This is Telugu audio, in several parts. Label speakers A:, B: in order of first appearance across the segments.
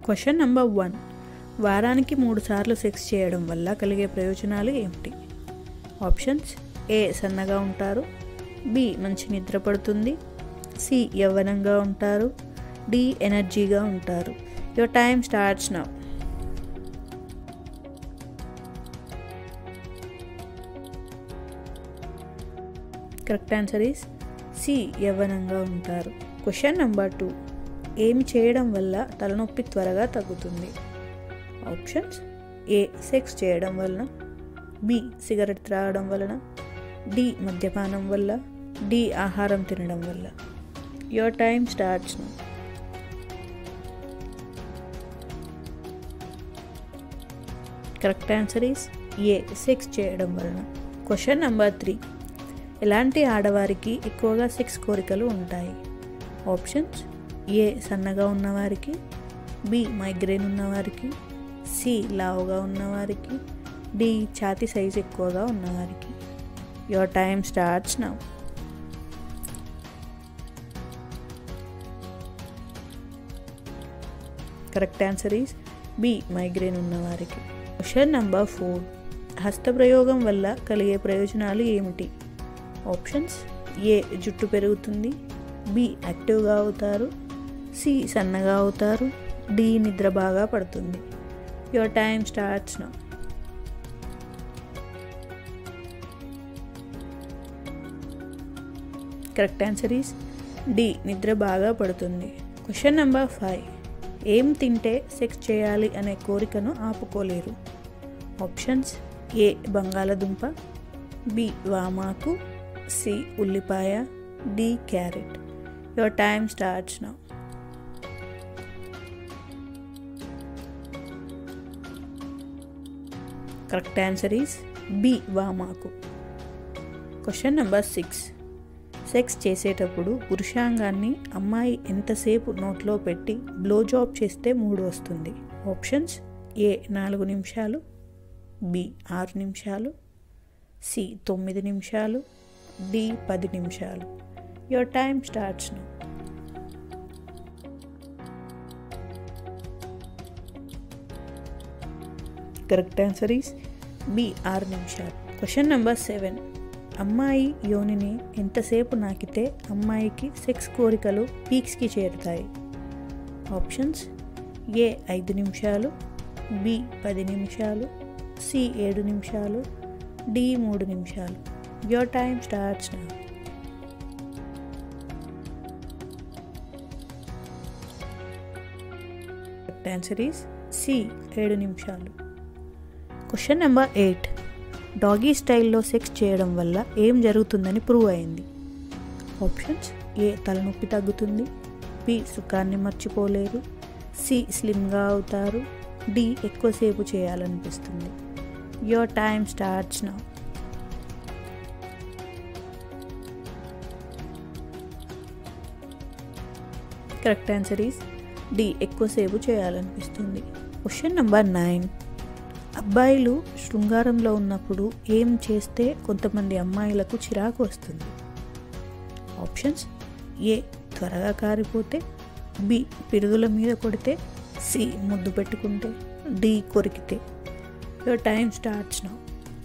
A: క్వశ్చన్ నెంబర్ వన్ వారానికి మూడు సార్లు సెక్స్ చేయడం వల్ల కలిగే ప్రయోజనాలు ఏమిటి ఆప్షన్స్ ఏ సన్నగా ఉంటారు బి మంచి నిద్ర పడుతుంది సి యవ్వనంగా ఉంటారు డి ఎనర్జీగా ఉంటారు your time starts now correct answer is C యవ్వనంగా ఉంటారు క్వశ్చన్ నెంబర్ టూ ఏమి చేయడం వల్ల తలనొప్పి త్వరగా తగ్గుతుంది ఆప్షన్స్ ఏ సెక్స్ చేయడం వలన బి సిగరెట్ త్రాగడం వలన డి మద్యపానం వల్ల డి ఆహారం తినడం వల్ల your time starts now correct answer is A sex చేయడం వలన క్వశ్చన్ నెంబర్ త్రీ ఎలాంటి ఆడవారికి ఎక్కువగా సెక్స్ కోరికలు ఉంటాయి ఆప్షన్స్ ఏ సన్నగా ఉన్నవారికి బి మైగ్రేన్ ఉన్నవారికి సి లావుగా ఉన్నవారికి డి ఛాతి సైజ్ ఎక్కువగా ఉన్నవారికి your time starts now correct answer is B migraine ఉన్నవారికి క్వశ్చన్ నెంబర్ ఫోర్ హస్తప్రయోగం వల్ల కలిగే ప్రయోజనాలు ఏమిటి ఆప్షన్స్ ఏ జుట్టు పెరుగుతుంది బి యాక్టివ్గా అవుతారు సి సన్నగా అవుతారు డి నిద్ర బాగా పడుతుంది your time starts now correct answer is D నిద్ర బాగా పడుతుంది క్వశ్చన్ నెంబర్ ఫైవ్ ఏం తింటే సెక్స్ చేయాలి అనే కోరికను ఆపుకోలేరు ఆప్షన్స్ ఏ బంగాళదుంప బి వామాకు సి ఉల్లిపాయ D carrot your time starts now correct answer is B వామాకు క్వశ్చన్ నెంబర్ సిక్స్ సెక్స్ చేసేటప్పుడు పురుషాంగాన్ని అమ్మాయి ఎంతసేపు నోట్లో పెట్టి బ్లో జాబ్ చేస్తే మూడు వస్తుంది ఆప్షన్స్ ఏ నాలుగు నిమిషాలు బి ఆరు నిమిషాలు సి తొమ్మిది నిమిషాలు డి పది నిమిషాలు your time starts now correct answer is B ఆరు నిమిషాలు క్వశ్చన్ నెంబర్ సెవెన్ అమ్మాయి యోనిని ఎంతసేపు నాకితే అమ్మాయికి సెక్స్ కోరికలు పీక్స్కి చేరుతాయి ఆప్షన్స్ ఏ ఐదు నిమిషాలు బి పది నిమిషాలు సి ఏడు నిమిషాలు డి మూడు నిమిషాలు your time starts now answer is C ఏడు నిమిషాలు క్వశ్చన్ నెంబర్ ఎయిట్ డాగీ స్టైల్లో సెక్స్ చేయడం వల్ల ఏం జరుగుతుందని ప్రూవ్ అయింది ఆప్షన్స్ ఏ తలనొప్పి తగ్గుతుంది బి సుఖాన్ని మర్చిపోలేరు సి స్లిమ్గా అవుతారు డి ఎక్కువసేపు చేయాలనిపిస్తుంది your time starts now correct answer is D ఎక్కువసేపు చేయాలనిపిస్తుంది క్వశ్చన్ నెంబర్ నైన్ అబ్బాయిలు శృంగారంలో ఉన్నప్పుడు ఏం చేస్తే కొంతమంది అమ్మాయిలకు చిరాకు వస్తుంది ఆప్షన్స్ ఏ త్వరగా కారిపోతే బి పిడుగుల మీద కొడితే సి ముద్దు పెట్టుకుంటే డి కొరికితే your time starts now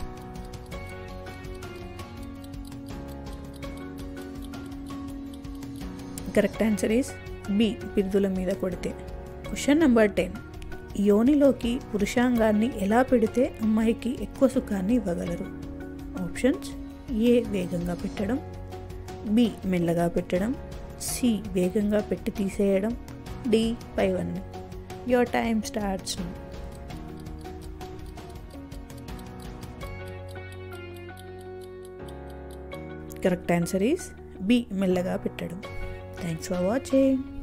A: correct answer is B పిడుగుల మీద కొడితే క్వశ్చన్ నెంబర్ టెన్ యోనిలోకి పురుషాంగాన్ని ఎలా పెడితే అమ్మాయికి ఎక్కువ సుఖాన్ని ఇవ్వగలరు ఆప్షన్స్ ఏ వేగంగా పెట్టడం బి మెల్లగా పెట్టడం సి వేగంగా పెట్టి తీసేయడం డి పైవన్నీ your time starts correct answer is B మెల్లగా పెట్టడం థ్యాంక్స్ ఫర్ వాచింగ్